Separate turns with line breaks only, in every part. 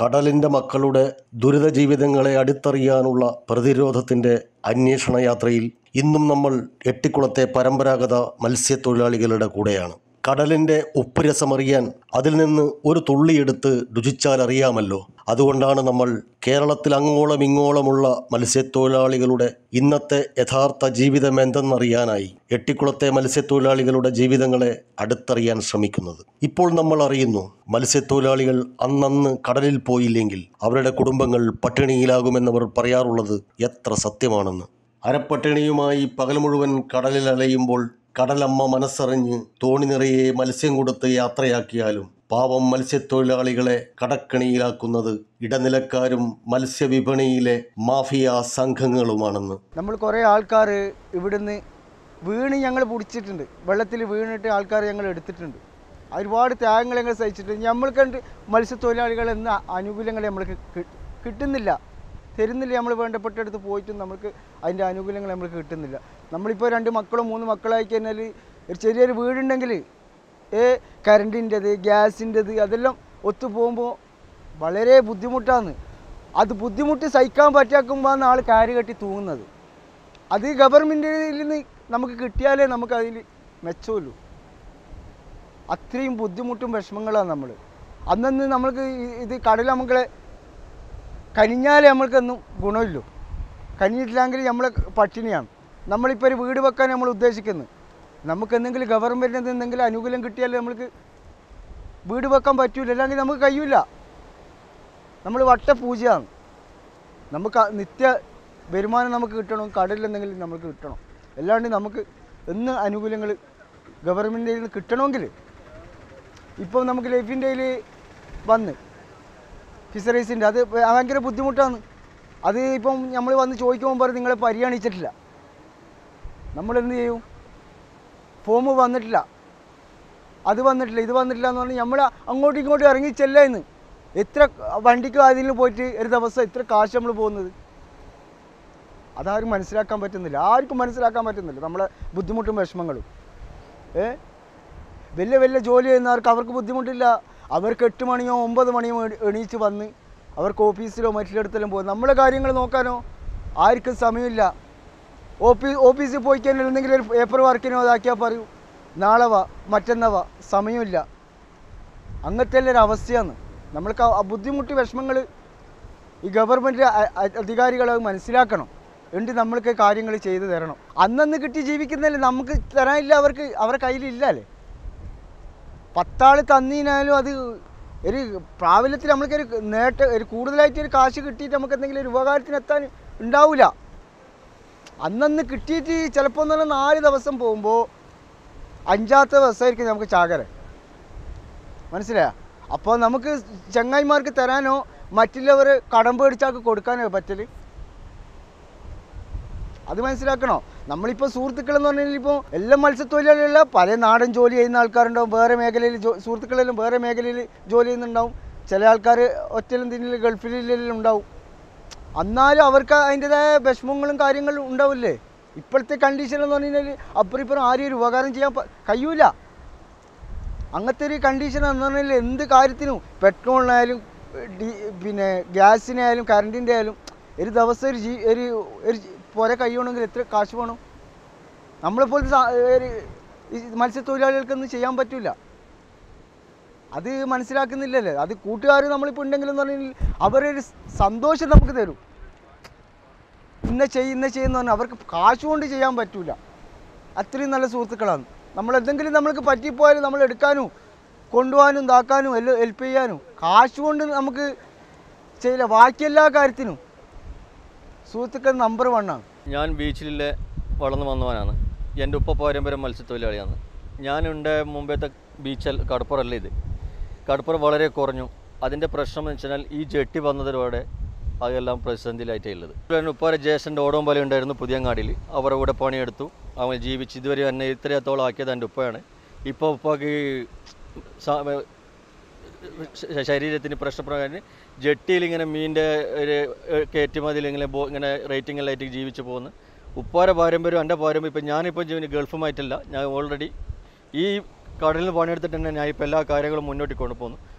കടലിൻ്റെ മക്കളുടെ ദുരിത ജീവിതങ്ങളെ അടുത്തറിയാനുള്ള പ്രതിരോധത്തിൻ്റെ അന്വേഷണ യാത്രയിൽ ഇന്നും നമ്മൾ എട്ടിക്കുളത്തെ പരമ്പരാഗത മത്സ്യത്തൊഴിലാളികളുടെ കൂടെയാണ് കടലിൻ്റെ ഉപ്പുരസമറിയാൻ അതിൽ നിന്ന് ഒരു തുള്ളിയെടുത്ത് രുചിച്ചാൽ അറിയാമല്ലോ അതുകൊണ്ടാണ് നമ്മൾ കേരളത്തിൽ അങ്ങോളം ഇങ്ങോളമുള്ള മത്സ്യത്തൊഴിലാളികളുടെ ഇന്നത്തെ യഥാർത്ഥ ജീവിതം എന്തെന്നറിയാനായി എട്ടിക്കുളത്തെ മത്സ്യത്തൊഴിലാളികളുടെ ജീവിതങ്ങളെ അടുത്തറിയാൻ ശ്രമിക്കുന്നത് ഇപ്പോൾ നമ്മൾ അറിയുന്നു മത്സ്യത്തൊഴിലാളികൾ അന്നന്ന് കടലിൽ പോയില്ലെങ്കിൽ അവരുടെ കുടുംബങ്ങൾ പട്ടിണിയിലാകുമെന്നവർ പറയാറുള്ളത് എത്ര സത്യമാണെന്ന് അരപ്പട്ടിണിയുമായി പകൽ മുഴുവൻ കടലിൽ അലയുമ്പോൾ കടലമ്മ മനസ്സറിഞ്ഞ് തോണി നിറയെ മത്സ്യം കൊടുത്ത് യാത്രയാക്കിയാലും പാവം മത്സ്യത്തൊഴിലാളികളെ കടക്കണിയിലാക്കുന്നത് ഇടനിലക്കാരും മത്സ്യവിപണിയിലെ മാഫിയ സംഘങ്ങളുമാണെന്ന്
നമ്മൾ കുറേ ആൾക്കാർ ഇവിടുന്ന് വീണ് ഞങ്ങൾ പിടിച്ചിട്ടുണ്ട് വെള്ളത്തിൽ വീണിട്ട് ആൾക്കാർ ഞങ്ങൾ എടുത്തിട്ടുണ്ട് ഒരുപാട് ത്യാഗങ്ങൾ ഞങ്ങൾ സഹിച്ചിട്ടുണ്ട് നമ്മൾ കണ്ട് മത്സ്യത്തൊഴിലാളികൾ എന്ന ആനുകൂല്യങ്ങൾ നമ്മൾക്ക് കി- കിട്ടുന്നില്ല തരുന്നില്ല നമ്മൾ വേണ്ടപ്പെട്ടടുത്ത് പോയിട്ടും നമുക്ക് അതിൻ്റെ ആനുകൂല്യങ്ങൾ നമ്മൾക്ക് കിട്ടുന്നില്ല നമ്മളിപ്പോൾ രണ്ട് മക്കളും മൂന്ന് മക്കളായി കഴിഞ്ഞാൽ ഒരു ചെറിയൊരു വീടുണ്ടെങ്കിൽ ഏ കറണ്ടിൻ്റെത് ഗ്യാസിൻ്റെത് അതെല്ലാം ഒത്തു പോകുമ്പോൾ വളരെ ബുദ്ധിമുട്ടാണ് അത് ബുദ്ധിമുട്ട് സഹിക്കാൻ പറ്റാക്കുമ്പോഴാണ് ആൾ കാര് കെട്ടി തൂങ്ങുന്നത് അത് ഗവൺമെൻറ്റിൽ നിന്ന് നമുക്ക് കിട്ടിയാലേ നമുക്ക് അതിൽ മെച്ചമുള്ളൂ അത്രയും ബുദ്ധിമുട്ടും വിഷമങ്ങളാണ് നമ്മൾ അന്നന്ന് നമ്മൾക്ക് ഈ- ഇത് കടൽ നമ്മളെ കനിഞ്ഞാലേ നമ്മൾക്കൊന്നും ഗുണമില്ലൂ കനിഞ്ഞിട്ടില്ലെങ്കിൽ നമ്മൾ പട്ടിണിയാണ് നമ്മളിപ്പോൾ ഒരു വീട് വെക്കാൻ നമ്മൾ ഉദ്ദേശിക്കുന്നു നമുക്ക് എന്തെങ്കിലും ഗവൺമെൻറ്റിൽ നിന്ന് എന്തെങ്കിലും ആനുകൂല്യം കിട്ടിയാലേ നമ്മൾക്ക് വീട് വെക്കാൻ പറ്റൂല അല്ലെങ്കിൽ നമുക്ക് കഴിയൂല നമ്മൾ വട്ടപൂജയാണ് നമുക്ക് ആ നിത്യ വരുമാനം നമുക്ക് കിട്ടണം കടലിൽ എന്തെങ്കിലും നമുക്ക് കിട്ടണം അല്ലാണ്ട് നമുക്ക് എന്ന് ആനുകൂല്യങ്ങൾ ഗവൺമെൻറ്റിൽ നിന്ന് കിട്ടണമെങ്കിൽ ഇപ്പം നമുക്ക് ലൈഫിൻ്റെ വന്ന് ഫിഷറീസിൻ്റെ അത് ഭയങ്കര ബുദ്ധിമുട്ടാണ് അത് ഇപ്പം നമ്മൾ വന്ന് ചോദിക്കുമ്പോൾ പറയും നിങ്ങളെ പരിഗണിച്ചിട്ടില്ല നമ്മൾ എന്ത് ചെയ്യും ഫോം വന്നിട്ടില്ല അത് വന്നിട്ടില്ല ഇത് വന്നിട്ടില്ല എന്ന് പറഞ്ഞാൽ നമ്മൾ അങ്ങോട്ടും ഇങ്ങോട്ടും ഇറങ്ങി ചെല്ലുന്നു എത്ര വണ്ടിക്ക് അതിൽ പോയിട്ട് ഒരു ദിവസം എത്ര കാശ് നമ്മൾ പോകുന്നത് അതാരും മനസ്സിലാക്കാൻ പറ്റുന്നില്ല ആർക്കും മനസ്സിലാക്കാൻ പറ്റുന്നില്ല നമ്മളെ ബുദ്ധിമുട്ടും വിഷമങ്ങളും ഏ വലിയ വലിയ ജോലി ചെയ്യുന്നവർക്ക് അവർക്ക് ബുദ്ധിമുട്ടില്ല അവർക്ക് എട്ട് മണിയോ ഒമ്പത് മണിയോ എണീ- എണീച്ച് വന്ന് അവർക്ക് ഓഫീസിലോ മറ്റിടത്തെല്ലാം പോകും നമ്മളെ കാര്യങ്ങൾ നോക്കാനോ ആർക്കും സമയമില്ല ഓഫീസ് ഓഫീസിൽ പോയി കഴിഞ്ഞാൽ എന്തെങ്കിലും ഒരു പേപ്പർ വർക്കിനോ ഇതാക്കിയാൽ പറയൂ നാളെ വാ മറ്റന്നാ വാ സമയമില്ല അങ്ങനത്തെ ഒരു അവസ്ഥയാണ് നമ്മൾക്ക് ആ ബുദ്ധിമുട്ട് വിഷമങ്ങൾ ഈ ഗവൺമെൻറ് അധികാരികൾ അത് മനസ്സിലാക്കണം ഉണ്ട് നമ്മൾക്ക് കാര്യങ്ങൾ ചെയ്തു തരണം അന്നന്ന് കിട്ടി ജീവിക്കുന്നതല്ലേ നമുക്ക് തരാനില്ല അവർക്ക് അവരുടെ കയ്യിലില്ല അല്ലേ പത്താൾ തന്നീനാലും അത് ഒരു പ്രാബല്യത്തിൽ നമ്മൾക്കൊരു നേട്ട ഒരു കൂടുതലായിട്ട് ഒരു കാശ് കിട്ടിയിട്ട് നമുക്ക് എന്തെങ്കിലും ഒരു ഉപകാരത്തിന് എത്താൻ ഉണ്ടാവില്ല അന്നന്ന് കിട്ടിയിട്ട് ചിലപ്പോൾ എന്ന് പറഞ്ഞാൽ നാല് ദിവസം പോകുമ്പോൾ അഞ്ചാമത്തെ ദിവസമായിരിക്കും നമുക്ക് ചാകര മനസ്സിലായോ അപ്പോൾ നമുക്ക് ചങ്ങായിമാർക്ക് തരാനോ മറ്റുള്ളവർ കടം പേടിച്ചാൾക്ക് കൊടുക്കാനോ പറ്റല് അത് മനസ്സിലാക്കണോ നമ്മളിപ്പോൾ സുഹൃത്തുക്കൾ എന്ന് പറഞ്ഞാൽ ഇപ്പോൾ എല്ലാ മത്സ്യത്തൊഴിലാളികളല്ല പല നാടൻ ജോലി ചെയ്യുന്ന ആൾക്കാരുണ്ടാവും വേറെ മേഖലയിൽ ജോ സുഹൃത്തുക്കളെല്ലാം വേറെ മേഖലയിൽ ജോലി ചെയ്യുന്നുണ്ടാവും ചില ആൾക്കാർ ഒറ്റലും തിന്നിൽ ഗൾഫിലെല്ലാം ഉണ്ടാവും എന്നാലും അവർക്ക് അതിൻ്റെതായ വിഷമങ്ങളും കാര്യങ്ങളും ഉണ്ടാവില്ലേ ഇപ്പോഴത്തെ കണ്ടീഷൻ എന്ന് പറഞ്ഞു കഴിഞ്ഞാൽ അപ്പുറം ഇപ്പുറം ആരും ഒരു ഉപകാരം ചെയ്യാൻ പ- കഴിയൂല അങ്ങനത്തെ ഒരു കണ്ടീഷൻ എന്ന് പറഞ്ഞാൽ എന്ത് കാര്യത്തിനും പെട്രോളിനായാലും ഡീ പിന്നെ ഗ്യാസിനായാലും കറണ്ടിൻ്റെ ആയാലും ഒരു ദിവസം ഒരു ജീ ഒരു ഒരു ജി- പുര കഴിയണമെങ്കിൽ എത്ര കാശ് വേണം നമ്മളെപ്പോലത്തെ സാ- ഒരു ഈ മത്സ്യത്തൊഴിലാളികൾക്കൊന്നും ചെയ്യാൻ പറ്റില്ല അത് മനസ്സിലാക്കുന്നില്ലല്ലേ അത് കൂട്ടുകാർ നമ്മളിപ്പോൾ ഉണ്ടെങ്കിലും എന്ന് പറഞ്ഞാൽ അവരൊരു സന്തോഷം നമുക്ക് തരും ഇന്ന ചെയ്യ ഇന്ന ചെയ്യുന്ന പറഞ്ഞാൽ അവർക്ക് കാശ് കൊണ്ട് ചെയ്യാൻ പറ്റൂല അത്രയും നല്ല സുഹൃത്തുക്കളാണ് നമ്മൾ എന്തെങ്കിലും നമ്മൾക്ക് പറ്റിപ്പോയാലും നമ്മൾ എടുക്കാനും കൊണ്ടുപോകാനും ഇതാക്കാനും എല്ലാം ഹെൽപ്പ് ചെയ്യാനും കാശ് കൊണ്ട് നമുക്ക് ചെയ്യില്ല ബാക്കി എല്ലാ കാര്യത്തിനും സുഹൃത്തുക്കൾ നമ്പർ വണ്ണാണ്
ഞാൻ ബീച്ചിലെ വളർന്നു വന്നവനാണ് എൻ്റെ ഉപ്പ പാരമ്പര്യം മത്സ്യത്തൊഴിലാളിയാണ് ഞാനുണ്ട് മുമ്പത്തെ ബീച്ചൽ കടപ്പുറമല്ല ഇത് കടപ്പുറം വളരെ കുറഞ്ഞു അതിൻ്റെ പ്രശ്നം എന്ന് വെച്ചാൽ ഈ ജെട്ടി വന്നതോടെ അതെല്ലാം പ്രതിസന്ധിയിലായിട്ടേ ഉള്ളത് എൻ്റെ ഉപ്പാരെ ജ്യേഷ്ഠൻ്റെ ഓടോമ്പല ഉണ്ടായിരുന്നു പുതിയങ്ങാടിയിൽ അവരുടെ കൂടെ പണിയെടുത്തു അവൻ ജീവിച്ച് ഇതുവരെ എന്നെ ഇത്രയത്തോളം ആക്കിയത് എൻ്റെ ഉപ്പയാണ് ഇപ്പോൾ ഉപ്പാക്ക് സാ- ശ- ശരീരത്തിന് പ്രശ്നപ്രകാരം ജെട്ടിയിൽ ഇങ്ങനെ മീനിൻ്റെ ഒരു ഏഹ്, കയറ്റുമതിയിൽ ഇങ്ങനെ ബോ ഇങ്ങനെ റേറ്റിംഗ് എല്ലായിട്ട് ജീവിച്ചു പോകുന്നു ഉപ്പാര പാരമ്പര്യം എൻ്റെ പാരമ്പര്യം ഇപ്പം ഞാനിപ്പോൾ ജീവി ഗൾഫുമായിട്ടല്ല ഞാൻ ഓൾറെഡി ഈ കടലിൽ പണിയെടുത്തിട്ട് തന്നെ ഞാൻ ഇപ്പോൾ എല്ലാ കാര്യങ്ങളും മുന്നോട്ട് കൊണ്ടുപോകുന്നു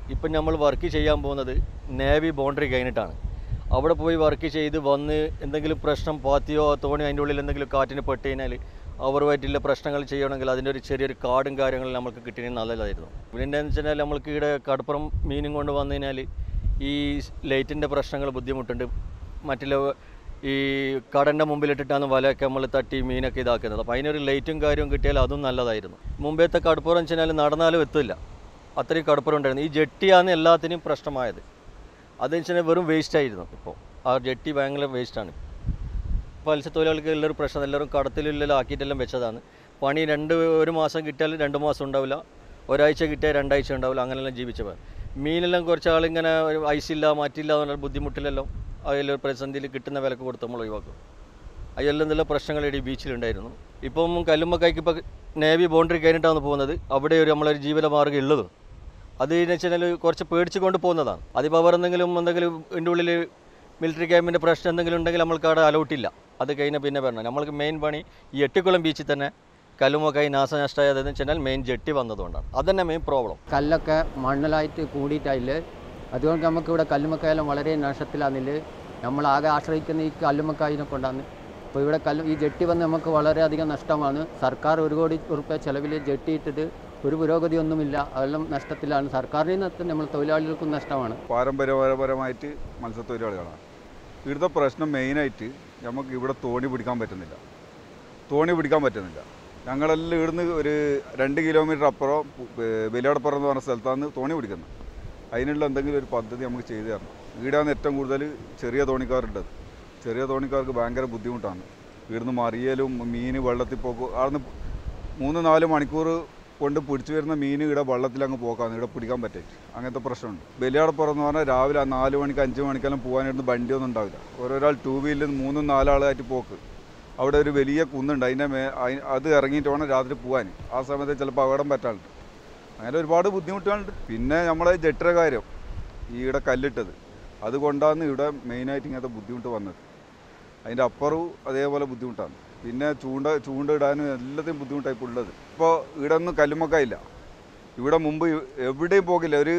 ഇപ്പം നമ്മൾ വർക്ക് ചെയ്യാൻ പോകുന്നത് നേവി ബൗണ്ടറി കഴിഞ്ഞിട്ടാണ് അവിടെ പോയി വർക്ക് ചെയ്ത് വന്ന് എന്തെങ്കിലും പ്രശ്നം പാത്തിയോ തോണിയോ അതിൻ്റെ ഉള്ളിൽ എന്തെങ്കിലും കാറ്റിന് പെട്ട് കഴിഞ്ഞാൽ അവരുമായിട്ടുള്ള പ്രശ്നങ്ങൾ ചെയ്യണമെങ്കിൽ അതിൻ്റെ ഒരു ചെറിയൊരു കാർഡും കാര്യങ്ങളും നമുക്ക് കിട്ടിയെങ്കിൽ നല്ലതായിരുന്നു പിന്നെ എന്താണെന്ന് വെച്ച് കഴിഞ്ഞാൽ നമ്മൾക്ക് ഇവിടെ കടപ്പുറം മീനും കൊണ്ട് വന്നു കഴിഞ്ഞാൽ ഈ ലൈറ്റിൻ്റെ പ്രശ്നങ്ങൾ ബുദ്ധിമുട്ടുണ്ട് മറ്റുള്ള ഈ കടൻ്റെ മുമ്പിലിട്ടിട്ടാണ് വലയൊക്കെ നമ്മൾ തട്ടി മീനൊക്കെ ഇതാക്കുന്നത് അപ്പോൾ അതിനൊരു ലൈറ്റും കാര്യവും കിട്ടിയാൽ അതും നല്ലതായിരുന്നു മുമ്പത്തെ കടപ്പുറം വെച്ച് കഴിഞ്ഞാൽ നടന്നാലും എത്തില്ല അത്രയും കടപ്പുറം ഉണ്ടായിരുന്നു ഈ ജെട്ടിയാണ് എല്ലാത്തിനും പ്രശ്നമായത് അതെന്ന് വെച്ചാൽ വെറും വേസ്റ്റ് ആയിരുന്നു ഇപ്പോൾ ആ ജെട്ടി ഭയങ്കര വേസ്റ്റാണ് മത്സ്യത്തൊഴിലാളികൾക്ക് എല്ലാവരും പ്രശ്നം എല്ലാവരും കടത്തിലെല്ലാം ആക്കിയിട്ടെല്ലാം വെച്ചതാണ് പണി രണ്ട് ഒരു മാസം കിട്ടിയാലും രണ്ട് മാസം ഉണ്ടാവില്ല ഒരാഴ്ച കിട്ടിയാൽ രണ്ടാഴ്ച ഉണ്ടാവില്ല അങ്ങനെല്ലാം ജീവിച്ച പോയി മീനെല്ലാം കുറച്ച് ആളിങ്ങനെ ഒരു ഐസില്ല മാറ്റില്ല എന്നുള്ള ബുദ്ധിമുട്ടിലെല്ലാം അതിൽ പ്രതിസന്ധിയിൽ കിട്ടുന്ന വിലക്ക് കൊടുത്ത് നമ്മൾ ഒഴിവാക്കും അതിലെല്ലാം നല്ല പ്രശ്നങ്ങൾ ഈ ബീച്ചിലുണ്ടായിരുന്നു ഇപ്പം കല്ലുമ്മക്കായ്ക്ക് ഇപ്പോൾ നേവി ബൗണ്ടറി കഴിഞ്ഞിട്ടാണ് പോകുന്നത് അവിടെ ഒരു നമ്മളൊരു ജീവിതമാർഗ്ഗം ഉള്ളത് അത് എന്ന് വെച്ചാൽ കുറച്ച് പേടിച്ച് കൊണ്ട് പോകുന്നതാണ് അതിപ്പോൾ അവർ എന്തെങ്കിലും എന്തെങ്കിലും ഇതിൻ്റെ ഉള്ളിൽ മിലിറ്ററി ക്യാമ്പിൻ്റെ പ്രശ്നം എന്തെങ്കിലും ഉണ്ടെങ്കിൽ നമ്മൾക്ക് അവിടെ അലൗട്ടില്ല അത് കഴിഞ്ഞാൽ പിന്നെ വരണം നമ്മൾക്ക് മെയിൻ പണി ഈ എട്ടിക്കുളം ബീച്ചിൽ തന്നെ കല്ലുമൊക്കായി നാശനഷ്ടമായതെന്ന് വെച്ചാൽ മെയിൻ ജെട്ടി വന്നതുകൊണ്ടാണ് അതന്നെ മെയിൻ പ്രോബ്ലം
കല്ലൊക്കെ മണ്ണിലായിട്ട് കൂടിയിട്ടായില്ല അതുകൊണ്ട് നമുക്ക് ഇവിടെ കല്ലുമ്മക്കായെല്ലാം വളരെ നഷ്ടത്തിലാന്നില്ല നമ്മളാകെ ആശ്രയിക്കുന്ന ഈ കല്ലുമ്മക്കായിനെ കൊണ്ടാണ് അപ്പോൾ ഇവിടെ കല്ല് ഈ ജെട്ടി വന്ന് നമുക്ക് വളരെയധികം നഷ്ടമാണ് സർക്കാർ ഒരു കോടി ഉറുപ്പ്യ ചിലവിൽ ജെട്ടി ഇട്ടിട്ട് ഒരു പുരോഗതിയൊന്നുമില്ല അതെല്ലാം നഷ്ടത്തിലാണ് സർക്കാരിൽ നിന്ന് നമ്മൾ തൊഴിലാളികൾക്കും നഷ്ടമാണ്
പാരമ്പര്യപരമായിട്ട് മത്സ്യത്തൊഴിലാളികളാണ് ഇവിടുത്തെ പ്രശ്നം മെയിനായിട്ട് നമുക്ക് ഇവിടെ തോണി പിടിക്കാൻ പറ്റുന്നില്ല തോണി പിടിക്കാൻ പറ്റുന്നില്ല ഞങ്ങളെല്ലാം ഇവിടുന്ന് ഒരു രണ്ട് കിലോമീറ്റർ അപ്പുറം ബലിയാടപ്പുറം എന്ന് പറഞ്ഞ സ്ഥലത്താണ് തോണി പിടിക്കുന്നത് അതിനുള്ള എന്തെങ്കിലും ഒരു പദ്ധതി നമുക്ക് ചെയ്തു തരണം ഈടാണ് ഏറ്റവും കൂടുതൽ ചെറിയ തോണിക്കാരുള്ളത് ചെറിയ തോണിക്കാർക്ക് ഭയങ്കര ബുദ്ധിമുട്ടാണ് ഇവിടുന്ന് മറിയലും മീൻ വെള്ളത്തിൽ പോക്കും അവിടുന്ന് മൂന്ന് നാല് മണിക്കൂർ കൊണ്ട് പിടിച്ചു വരുന്ന മീൻ ഇവിടെ വെള്ളത്തിൽ അങ്ങ് പോക്കാന്ന് ഇവിടെ പിടിക്കാൻ പറ്റില്ല അങ്ങനത്തെ പ്രശ്നമുണ്ട് ബലിയാടപ്പുറം എന്ന് പറഞ്ഞാൽ രാവിലെ ആ നാല് മണിക്ക് അഞ്ച് മണിക്കെല്ലാം പോകാനായിട്ട് വണ്ടിയൊന്നും ഉണ്ടാവില്ല ഓരോരാൾ ടൂ വീലറിൽ മൂന്നും നാലാളായിട്ട് പോക്ക് അവിടെ ഒരു വലിയ കുന്നുണ്ട് അതിൻ്റെ മേ അയി- അത് ഇറങ്ങിയിട്ട് വേണം രാത്രി പോകാൻ ആ സമയത്ത് ചിലപ്പോൾ അപകടം പറ്റാറുണ്ട് അങ്ങനെ ഒരുപാട് ബുദ്ധിമുട്ടുകളുണ്ട് പിന്നെ നമ്മളെ ജെട്ടിര കാര്യം ഈ ഇവിടെ കല്ലിട്ടത് അതുകൊണ്ടാണ് ഇവിടെ മെയിനായിട്ട് ഇങ്ങനത്തെ ബുദ്ധിമുട്ട് വന്നത് അതിൻ്റെ അപ്പുറവും അതേപോലെ ബുദ്ധിമുട്ടാണ് പിന്നെ ചൂണ്ട ചൂണ്ട ഇടാനും എല്ലാത്തിനും ബുദ്ധിമുട്ടായി ഇപ്പോൾ ഉള്ളത് ഇപ്പോൾ ഇവിടെ ഒന്നും കല്ലുമക്കായില്ല ഇവിടെ മുമ്പ് എവിടെയും പോകില്ല ഒരു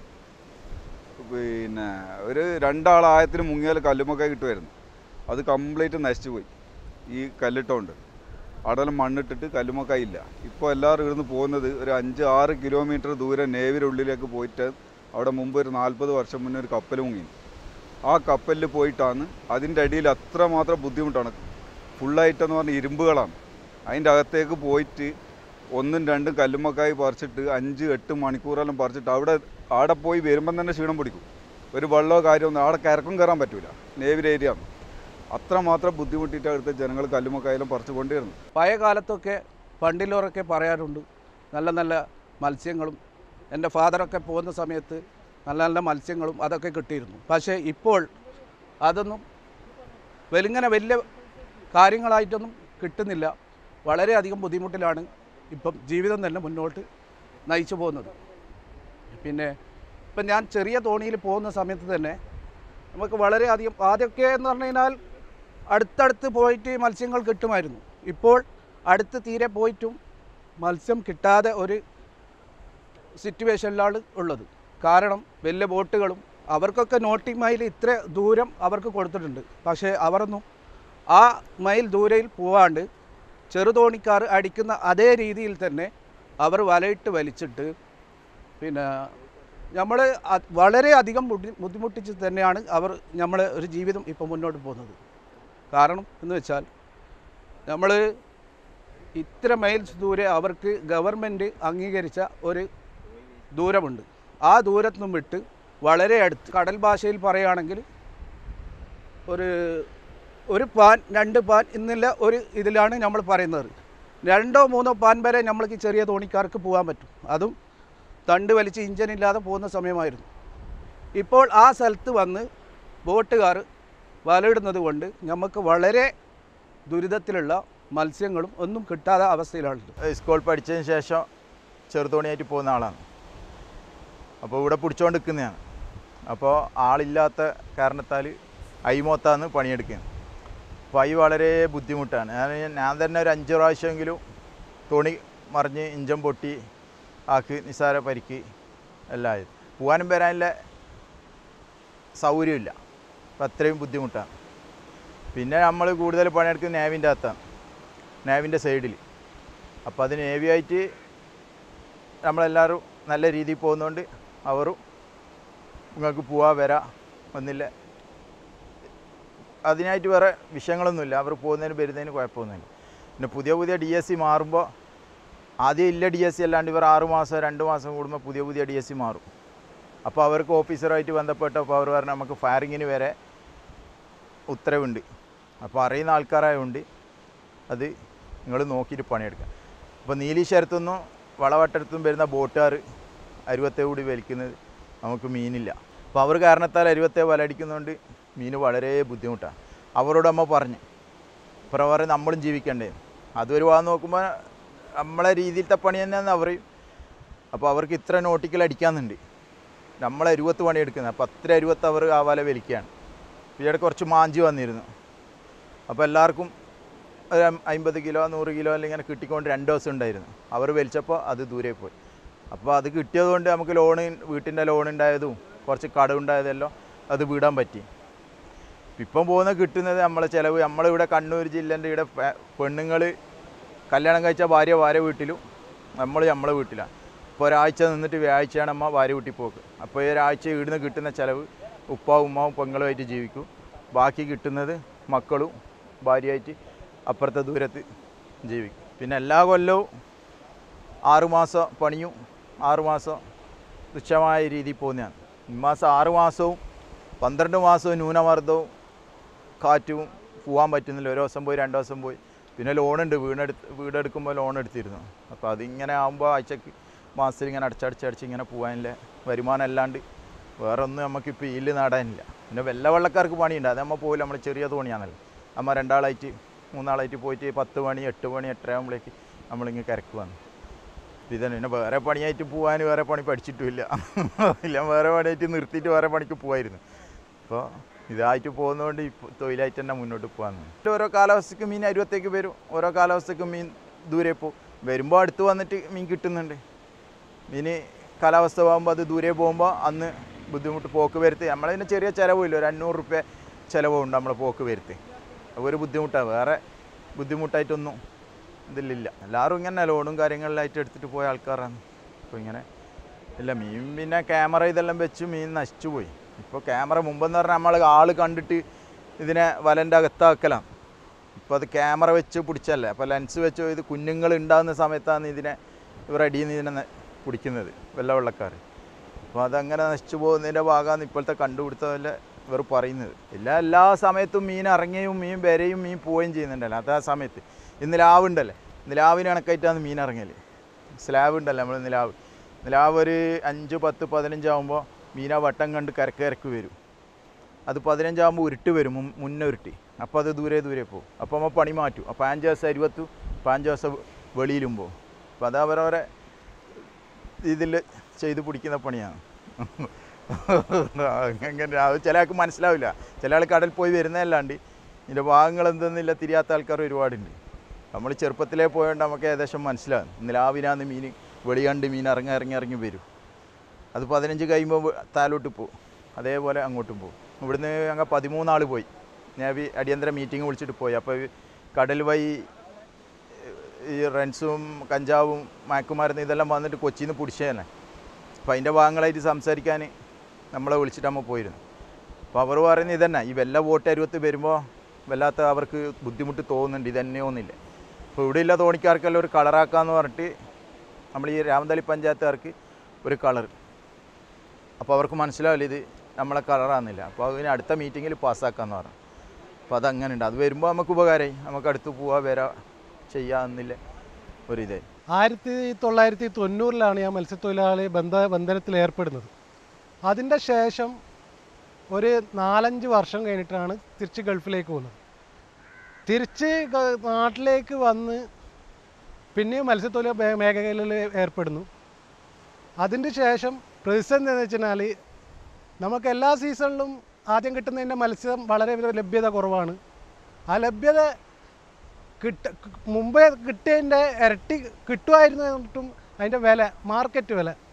പിന്നെ ഒരു രണ്ടാളായത്തിന് മുങ്ങിയാൽ കല്ലുമക്കായി കിട്ടുമായിരുന്നു അത് കംപ്ലീറ്റ് നശിച്ചു പോയി ഈ കല്ലിട്ടോണ്ട് അവിടെ മണ്ണിട്ടിട്ട് കല്ലുമക്കായി ഇല്ല ഇപ്പോൾ എല്ലാവരും ഇവിടുന്ന് പോകുന്നത് ഒരു അഞ്ച് ആറ് കിലോമീറ്റർ ദൂരെ നേവിയുടെ ഉള്ളിലേക്ക് പോയിട്ട് അവിടെ മുമ്പ് ഒരു നാൽപ്പത് വർഷം മുന്നേ ഒരു കപ്പൽ മുങ്ങി ആ കപ്പലിൽ പോയിട്ടാണ് അതിൻ്റെ അടിയിൽ അത്രമാത്രം ബുദ്ധിമുട്ടാണ് ഫുള്ളായിട്ടെന്ന് പറഞ്ഞാൽ ഇരുമ്പുകളാണ് അതിൻ്റെ അകത്തേക്ക് പോയിട്ട് ഒന്നും രണ്ടും കല്ലുമ്മക്കായി പറിച്ചിട്ട് അഞ്ച് എട്ട് മണിക്കൂറെല്ലാം പറിച്ചിട്ട് അവിടെ അവിടെ പോയി വരുമ്പം തന്നെ ക്ഷീണം പിടിക്കും ഒരു വെള്ളമോ കാര്യമൊന്നും അവിടെ കരക്കും കയറാൻ പറ്റൂല നേവിൽ ഏരിയ ആണ് അത്രമാത്രം ബുദ്ധിമുട്ടിയിട്ട് അവിടുത്തെ ജനങ്ങൾ കല്ലുമ്മക്കായെല്ലാം പറിച്ചു കൊണ്ടുവരുന്നു
പഴയ കാലത്തൊക്കെ പണ്ടിലോറൊക്കെ പറയാറുണ്ട് നല്ല നല്ല മത്സ്യങ്ങളും എൻ്റെ ഫാദറൊക്കെ പോകുന്ന സമയത്ത് നല്ല നല്ല മത്സ്യങ്ങളും അതൊക്കെ കിട്ടിയിരുന്നു പക്ഷേ ഇപ്പോൾ അതൊന്നും വെലിങ്ങനെ വലിയ കാര്യങ്ങളായിട്ടൊന്നും കിട്ടുന്നില്ല വളരെയധികം ബുദ്ധിമുട്ടിലാണ് ഇപ്പം ജീവിതം തന്നെ മുന്നോട്ട് നയിച്ചു പോകുന്നത് പിന്നെ ഇപ്പം ഞാൻ ചെറിയ തോണിയിൽ പോകുന്ന സമയത്ത് തന്നെ നമുക്ക് വളരെയധികം ആദ്യമൊക്കെ എന്ന് പറഞ്ഞു കഴിഞ്ഞാൽ അടുത്തടുത്ത് പോയിട്ട് മത്സ്യങ്ങൾ കിട്ടുമായിരുന്നു ഇപ്പോൾ അടുത്ത് തീരെ പോയിട്ടും മത്സ്യം കിട്ടാതെ ഒരു സിറ്റുവേഷനിലാണ് ഉള്ളത് കാരണം വലിയ ബോട്ടുകളും അവർക്കൊക്കെ നോട്ടിംഗ് മൈൽ ഇത്ര ദൂരം അവർക്ക് കൊടുത്തിട്ടുണ്ട് പക്ഷേ അവരൊന്നും ആ മൈൽ ദൂരയിൽ പോവാണ്ട് ചെറുതോണിക്കാർ അടിക്കുന്ന അതേ രീതിയിൽ തന്നെ അവർ വലയിട്ട് വലിച്ചിട്ട് പിന്നെ നമ്മൾ വളരെയധികം ബുദ്ധി- ബുദ്ധിമുട്ടിച്ച് തന്നെയാണ് അവർ നമ്മൾ ഒരു ജീവിതം ഇപ്പോൾ മുന്നോട്ട് പോകുന്നത് കാരണം എന്ന് വെച്ചാൽ നമ്മൾ ഇത്ര മൈൽസ് ദൂരെ അവർക്ക് ഗവൺമെൻറ് അംഗീകരിച്ച ഒരു ദൂരമുണ്ട് ആ ദൂരത്തു നിന്നും വിട്ട് വളരെ അടുത്ത് കടൽ ഭാഷയിൽ പറയുകയാണെങ്കിൽ ഒരു ഒരു പാൻ രണ്ട് പാൻ എന്നുള്ള ഒരു ഇതിലാണ് നമ്മൾ പറയുന്നത് രണ്ടോ മൂന്നോ പാൻ വരെ നമ്മൾക്ക് ചെറിയ തോണിക്കാർക്ക് പോകാൻ പറ്റും അതും തണ്ട് വലിച്ച് ഇഞ്ചൻ ഇല്ലാതെ പോകുന്ന സമയമായിരുന്നു ഇപ്പോൾ ആ സ്ഥലത്ത് വന്ന് ബോട്ടുകാർ വലയിടുന്നത് കൊണ്ട് നമുക്ക് വളരെ ദുരിതത്തിലുള്ള മത്സ്യങ്ങളും ഒന്നും കിട്ടാത്ത അവസ്ഥയിലാണുള്ളത്
സ്കൂൾ പഠിച്ചതിന് ശേഷം ചെറുതോണിയായിട്ട് പോകുന്ന ആളാണ് അപ്പോൾ ഇവിടെ പിടിച്ചുകൊണ്ട് നിൽക്കുന്നതാണ് അപ്പോൾ ആളില്ലാത്ത കാരണത്താൽ അയിമോത്താന്ന് പണിയെടുക്കുന്നത് അപ്പോൾ അയി വളരെ ബുദ്ധിമുട്ടാണ് ഞാൻ ഞാൻ തന്നെ ഒരു അഞ്ച് പ്രാവശ്യമെങ്കിലും തോണി മറിഞ്ഞ് ഇഞ്ചം പൊട്ടി ആക്ക് നിസ്സാര പരിക്ക് എല്ലാം ആയത് പോകാനും വരാനുള്ള സൗകര്യമില്ല അപ്പം അത്രയും ബുദ്ധിമുട്ടാണ് പിന്നെ നമ്മൾ കൂടുതൽ പണിയെടുക്കുന്നത് നേവിൻ്റെ അകത്താണ് നേവിൻ്റെ സൈഡിൽ അപ്പോൾ അത് നേവിയായിട്ട് നമ്മളെല്ലാവരും നല്ല രീതിയിൽ പോകുന്നതുകൊണ്ട് അവരും നിങ്ങൾക്ക് പോവാ വരാ ഒന്നില്ല അതിനായിട്ട് വേറെ വിഷയങ്ങളൊന്നുമില്ല അവർ പോകുന്നതിന് വരുന്നതിന് കുഴപ്പമൊന്നുമില്ല പിന്നെ പുതിയ പുതിയ ഡി എസ് സി മാറുമ്പോൾ ആദ്യം ഇല്ല ഡി എസ് സി അല്ലാണ്ട് ഇവർ ആറ് മാസം രണ്ട് മാസം കൂടുമ്പോൾ പുതിയ പുതിയ ഡി എസ് സി മാറും അപ്പോൾ അവർക്ക് ഓഫീസറായിട്ട് ബന്ധപ്പെട്ടപ്പോൾ അവർ പറഞ്ഞാൽ നമുക്ക് ഫയറിങ്ങിന് വരെ ഉത്തരവുണ്ട് അപ്പോൾ അറിയുന്ന ആൾക്കാരായതുകൊണ്ട് അത് നിങ്ങൾ നോക്കിയിട്ട് പണിയെടുക്കാം അപ്പോൾ നീലീശ്വരത്തുനിന്നും വളവട്ടത്തും വരുന്ന ബോട്ടുകാർ അരുവത്തെ കൂടി വലിക്കുന്നത് നമുക്ക് മീനില്ല അപ്പോൾ അവർ കാരണത്താൽ അരുവത്തെ വലടിക്കുന്നതുകൊണ്ട് മീൻ വളരെ ബുദ്ധിമുട്ടാണ് അവരോട് അമ്മ പറഞ്ഞു പ്രകാരം നമ്മളും ജീവിക്കണ്ടേ അതൊരു ഭാഗം നോക്കുമ്പോൾ നമ്മളെ രീതിയിലത്തെ പണി തന്നെയാണെന്ന് അവർ അപ്പോൾ അവർക്ക് ഇത്ര നോട്ടിക്കൽ അടിക്കാന്നുണ്ട് നമ്മളെ അരുവത്ത് പണിയെടുക്കുന്നത് അപ്പോൾ അത്ര അരുവത്ത് അവർ ആ വല വലിക്കുകയാണ് ഇവിടെ കുറച്ച് മാഞ്ചി വന്നിരുന്നു അപ്പോൾ എല്ലാവർക്കും ഒരു അം- അമ്പത് കിലോ നൂറ് കിലോ അല്ലെങ്കിൽ ഇങ്ങനെ കിട്ടിക്കൊണ്ട് രണ്ട് ദിവസം ഉണ്ടായിരുന്നു അവർ വലിച്ചപ്പോൾ അത് ദൂരെ പോയി അപ്പോൾ അത് കിട്ടിയതുകൊണ്ട് നമുക്ക് ലോണ് വീട്ടിൻ്റെ ലോൺ ഉണ്ടായതും കുറച്ച് കടമുണ്ടായതെല്ലാം അത് വിടാൻ പറ്റി ഇപ്പം പോകുന്ന കിട്ടുന്നത് നമ്മളെ ചിലവ് നമ്മളിവിടെ കണ്ണൂർ ജില്ലേൻ്റെ ഇവിടെ പെണ്ണുങ്ങൾ കല്യാണം കഴിച്ച ഭാര്യ ഭാര്യ വീട്ടിലും നമ്മൾ നമ്മളെ വീട്ടിലാണ് ഇപ്പോൾ ഒരാഴ്ച നിന്നിട്ട് വ്യാഴ്ചയാണ് അമ്മ ഭാര്യ വീട്ടിൽ പോക്ക് അപ്പോൾ ഈ ഒരാഴ്ച ഇവിടുന്ന് കിട്ടുന്ന ചിലവ് ഉപ്പാവും ഉമ്മാവും പെങ്ങളുമായിട്ട് ജീവിക്കും ബാക്കി കിട്ടുന്നത് മക്കളും ഭാര്യയായിട്ട് അപ്പുറത്തെ ദൂരത്ത് ജീവിക്കും പിന്നെ എല്ലാ കൊല്ലവും ആറുമാസം പണിയും ആറുമാസം തുച്ഛമായ രീതിയിൽ പോകുന്നതാണ് ഈ മാസം ആറ് മാസവും പന്ത്രണ്ട് മാസവും ന്യൂനമർദ്ദവും കാറ്റും പോകാൻ പറ്റുന്നില്ല ഒരു ദിവസം പോയി രണ്ട് ദിവസം പോയി പിന്നെ ലോണുണ്ട് വീടെടുത്ത് വീടെടുക്കുമ്പോൾ ലോൺ എടുത്തിരുന്നു അപ്പോൾ അതിങ്ങനെ ആകുമ്പോൾ ആഴ്ചക്ക് മാസത്തിൽ ഇങ്ങനെ അടച്ചടച്ചടച്ച് ഇങ്ങനെ പോകാനില്ല വരുമാനം അല്ലാണ്ട് വേറെ ഒന്നും നമുക്കിപ്പോൾ ഈല് നേടാനില്ല പിന്നെ വെള്ള വെള്ളക്കാർക്ക് പണിയുണ്ട് അത് നമ്മൾ പോകില്ല നമ്മൾ ചെറിയ തോണിയാണല്ലോ നമ്മൾ രണ്ടാളായിട്ട് മൂന്നാളായിട്ട് പോയിട്ട് പത്ത് മണി എട്ട് മണി എട്ടര ആകുമ്പോഴേക്ക് നമ്മളിങ്ങനെ കരക്ക് വന്നു ഇതന്നെ പിന്നെ വേറെ പണിയായിട്ട് പോകാൻ വേറെ പണി പഠിച്ചിട്ടുമില്ല ഇല്ല വേറെ പണിയായിട്ട് നിർത്തിയിട്ട് വേറെ പണിക്ക് പോകായിരുന്നു അപ്പോൾ ഇതായിട്ട് പോകുന്നതുകൊണ്ട് ഇപ്പോൾ തൊഴിലായിട്ട് തന്നെ മുന്നോട്ട് പോകാമെന്ന് ഓരോ കാലാവസ്ഥയ്ക്ക് മീൻ അരുവത്തേക്ക് വരും ഓരോ കാലാവസ്ഥയ്ക്ക് മീൻ ദൂരെ പോകും വരുമ്പോൾ അടുത്ത് വന്നിട്ട് മീൻ കിട്ടുന്നുണ്ട് മീൻ കാലാവസ്ഥ പോകുമ്പോൾ അത് ദൂരെ പോകുമ്പോൾ അന്ന് ബുദ്ധിമുട്ട് പോക്ക് വരുത്തി നമ്മളതിന് ചെറിയ ചിലവില്ല ഒരു അഞ്ഞൂറ് റുപ്യ ചിലവുണ്ട് നമ്മളെ പോക്ക് വരുത്തി ഒരു ബുദ്ധിമുട്ടാണ് വേറെ ബുദ്ധിമുട്ടായിട്ടൊന്നും ഇതിലില്ല എല്ലാവരും ഇങ്ങനെ ലോണും കാര്യങ്ങളിലായിട്ട് എടുത്തിട്ട് പോയ ആൾക്കാരാണ് അപ്പോൾ ഇങ്ങനെ ഇല്ല മീൻ പിന്നെ ക്യാമറ ഇതെല്ലാം വെച്ച് മീൻ നശിച്ചു പോയി ഇപ്പോൾ ക്യാമറ മുമ്പെന്ന് പറഞ്ഞാൽ നമ്മൾ ആൾ കണ്ടിട്ട് ഇതിനെ വലൻ്റെ അകത്താക്കലാണ് ഇപ്പോൾ അത് ക്യാമറ വെച്ച് പിടിച്ചല്ലേ അപ്പോൾ ലെൻസ് വെച്ച് ഇത് കുഞ്ഞുങ്ങൾ ഉണ്ടാകുന്ന സമയത്താണ് ഇതിനെ ഇവർ അടിയിൽ നിന്ന് ഇതിനെ ന- പിടിക്കുന്നത് വെള്ള വെള്ളക്കാർ അപ്പോൾ അതങ്ങനെ നശിച്ചു പോകുന്നതിൻ്റെ ഭാഗമാണ് ഇപ്പോഴത്തെ കണ്ടുപിടുത്തമല്ല ഇവർ പറയുന്നത് ഇല്ല എല്ലാ സമയത്തും മീൻ ഇറങ്ങുകയും മീൻ വരെയും മീൻ പോവുകയും ചെയ്യുന്നുണ്ടല്ലോ അത് ആ സമയത്ത് ഇന്ന് ലാവ് ഉണ്ടല്ലേ നിലാവിന് കണക്കായിട്ടാണ് മീൻ ഇറങ്ങല് സ്ലാബ് ഉണ്ടല്ലോ നമ്മൾ നിലാവ് നിലാവ് ഒരു അഞ്ച് പത്ത് പതിനഞ്ചാകുമ്പോൾ മീൻ ആ വട്ടം കണ്ട് കരക്ക് കരക്ക് വരും അത് പതിനഞ്ചാകുമ്പോൾ ഉരുട്ട് വരും മുൻ- മുന്നേ ഉരുട്ടി അപ്പോൾ അത് ദൂരെ ദൂരെ പോകും അപ്പോൾ നമ്മൾ പണി മാറ്റും അപ്പോൾ അഞ്ച് ദിവസം അരുവത്തു പാഞ്ച് ദിവസം വെളിയിലും പോകും അപ്പോൾ അത് അവരവരെ ഇതിൽ ചെയ്ത് പിടിക്കുന്ന പണിയാണ് അങ്ങനെ അത് ചില ആൾക്ക് മനസ്സിലാവില്ല ചില ആൾ കടൽ പോയി വരുന്നതല്ലാണ്ട് ഇതിൻ്റെ ഭാഗങ്ങൾ എന്തെന്നില്ല തിരിയാത്ത ആൾക്കാർ ഒരുപാടുണ്ട് നമ്മൾ ചെറുപ്പത്തിലേ പോയോണ്ട് നമുക്ക് ഏകദേശം മനസ്സിലാകും നിലാവിനാന്ന് മീൻ വെളി കണ്ട് മീൻ ഇറങ്ങി ഇറങ്ങി ഇറങ്ങി വരും അത് പതിനഞ്ച് കഴിയുമ്പോൾ താലോട്ട് പോകും അതേപോലെ അങ്ങോട്ടും പോകും ഇവിടുന്ന് ഞങ്ങൾ പതിമൂന്നാൾ പോയി നേവി അടിയന്തര മീറ്റിംഗ് വിളിച്ചിട്ട് പോയി അപ്പോൾ ഈ കടൽ വഴി ഈ റൺസും കഞ്ചാവും മയക്കുമരുന്ന് ഇതെല്ലാം വന്നിട്ട് കൊച്ചിയിൽ നിന്ന് പിടിച്ചതന്നെ അപ്പോൾ അതിൻ്റെ ഭാഗങ്ങളായിട്ട് സംസാരിക്കാൻ നമ്മളെ വിളിച്ചിട്ട് അമ്മ പോയിരുന്നു അപ്പോൾ അവർ പറയുന്നത് ഇതന്നെ ഈ വെല്ല വോട്ട് അരുവത്ത് വരുമ്പോൾ വല്ലാത്ത അവർക്ക് ബുദ്ധിമുട്ട് തോന്നുന്നുണ്ട് ഇതന്നെയൊന്നുമില്ല അപ്പോൾ ഇവിടെയുള്ള തോണിക്കാർക്കെല്ലാം ഒരു കളറാക്കാന്ന് പറഞ്ഞിട്ട് നമ്മൾ ഈ രാമന്തളി പഞ്ചായത്തുകാർക്ക് ഒരു കളർ അപ്പോൾ അവർക്ക് മനസ്സിലാവില്ല ഇത് നമ്മളെ കളറാകുന്നില്ല അപ്പോൾ അതിന് അടുത്ത മീറ്റിങ്ങിൽ പാസ്സാക്കാമെന്ന് പറഞ്ഞു അപ്പോൾ അതങ്ങനെ ഉണ്ട് അത് വരുമ്പോൾ നമുക്ക് ഉപകാരമായി നമുക്ക് അടുത്ത് പോവാ വരാ ചെയ്യാമെന്നില്ല ഒരിതായി
ആയിരത്തി തൊള്ളായിരത്തി തൊണ്ണൂറിലാണ് ഞാൻ മത്സ്യത്തൊഴിലാളി ബന്ധ ബന്ധനത്തിൽ ഏർപ്പെടുന്നത് അതിൻ്റെ ശേഷം ഒരു നാലഞ്ച് വർഷം കഴിഞ്ഞിട്ടാണ് തിരിച്ച് ഗൾഫിലേക്ക് പോകുന്നത് തിരിച്ച് ഗ- നാട്ടിലേക്ക് വന്ന് പിന്നെയും മത്സ്യത്തൊഴിൽ മേ- മേഖലയിൽ ഏർപ്പെടുന്നു അതിൻ്റെ ശേഷം പ്രതിസന്ധി എന്ന് വെച്ചാൽ നമുക്ക് എല്ലാ സീസണിലും ആദ്യം കിട്ടുന്നതിൻ്റെ മത്സ്യം വളരെ ലഭ്യത കുറവാണ് ആ ലഭ്യത കിട്ട മുമ്പേ കിട്ടിയതിൻ്റെ ഇരട്ടി കിട്ടുമായിരുന്നു എന്നിട്ടും അതിൻ്റെ വില മാർക്കറ്റ് വില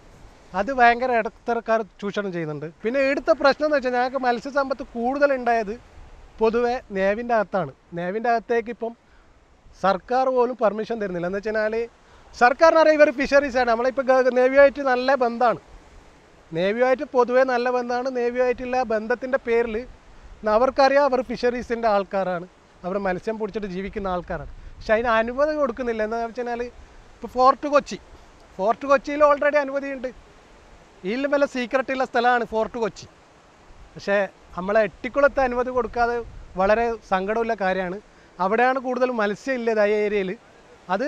അത് ഭയങ്കര ഇടത്തരക്കാർ ചൂഷണം ചെയ്യുന്നുണ്ട് പിന്നെ ഇവിടുത്തെ പ്രശ്നം എന്ന് വെച്ചാൽ ഞങ്ങൾക്ക് മത്സ്യസമ്പത്ത് കൂടുതൽ ഉണ്ടായത് പൊതുവെ നേവിൻ്റെ അകത്താണ് നേവിൻ്റെ അകത്തേക്ക് ഇപ്പം സർക്കാർ പോലും പെർമിഷൻ തരുന്നില്ല എന്ന് വെച്ച് കഴിഞ്ഞാൽ സർക്കാരിനറിയാം ഇവർ ഫിഷറീസാണ് നമ്മളിപ്പോൾ ഗ- നേവിയുമായിട്ട് നല്ല ബന്ധമാണ് നേവിയുമായിട്ട് പൊതുവേ നല്ല ബന്ധമാണ് നേവിയുമായിട്ടുള്ള ബന്ധത്തിൻ്റെ പേരിൽ അവർക്കറിയാം അവർ ഫിഷറീസിൻ്റെ ആൾക്കാരാണ് അവർ മത്സ്യം പിടിച്ചിട്ട് ജീവിക്കുന്ന ആൾക്കാരാണ് പക്ഷെ അതിന് അനുമതി കൊടുക്കുന്നില്ല എന്താ വെച്ച് കഴിഞ്ഞാൽ ഇപ്പോൾ ഫോർട്ട് കൊച്ചി ഫോർട്ട് കൊച്ചിയിൽ ഓൾറെഡി അനുമതിയുണ്ട് ഇതിലും വല്ല സീക്രട്ട് ഉള്ള സ്ഥലമാണ് ഫോർട്ട് കൊച്ചി പക്ഷേ നമ്മളെ എട്ടിക്കുളത്ത് അനുമതി കൊടുക്കാതെ വളരെ സങ്കടമുള്ള കാര്യമാണ് അവിടെയാണ് കൂടുതൽ മത്സ്യം ഇല്ലത് ആ ഏരിയയിൽ അത്